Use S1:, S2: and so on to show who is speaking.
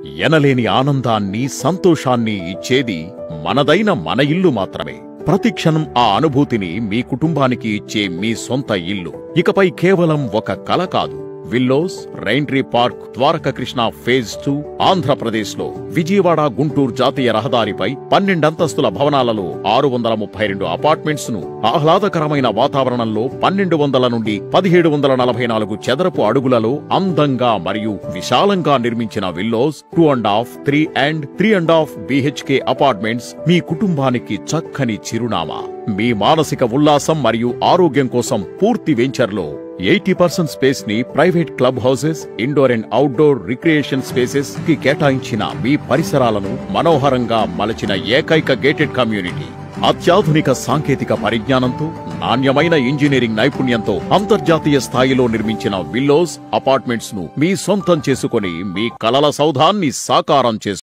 S1: ఎనలేని ఆనందాన్ని సంతోషాన్ని ఇచ్చేది మనదైన మన ఇల్లు మాత్రమే ప్రతి క్షణం ఆ అనుభూతిని మీ కుటుంబానికి ఇచ్చే మీ సొంత ఇల్లు ఇకపై కేవలం ఒక కల కాదు Willows Raintree park Dwaraka Krishna phase two Andhra Pradesh లో విజయవాడ గుంటూరు జాతీయ రహదారిపై పన్నెండంతస్తుల భవనాలలో ఆరు వందల ముప్పై రెండు అపార్ట్మెంట్స్ ను ఆహ్లాదకరమైన వాతావరణంలో పన్నెండు వందల నుండి పదిహేడు వందల నలభై నాలుగు చదరపు అడుగులలో అందంగా మరియు విశాలంగా నిర్మించిన Willows two and half three and three and half BHK apartments మీ కుటుంబానికి చక్కని చిరునామా మీ మానసిక ఉల్లాసం మరియు ఆరోగ్యం కోసం పూర్తి వెంచర్లో ఎయిటీ పర్సెంట్ స్పేస్ ని private club houses indoor and outdoor recreation spaces కి కేటాయించిన మీ పరిసరాలను మనోహరంగా మలచిన ఏకైక గేటెడ్ కమ్యూనిటీ అత్యాధునిక సాంకేతిక పరిజ్ఞానంతో నాణ్యమైన ఇంజనీరింగ్ నైపుణ్యంతో అంతర్జాతీయ స్థాయిలో నిర్మించిన విల్లోస్ అపార్ట్మెంట్స్ ను మీ సొంతం చేసుకొని మీ కలల సౌధాన్ని సాకారం చేసుకో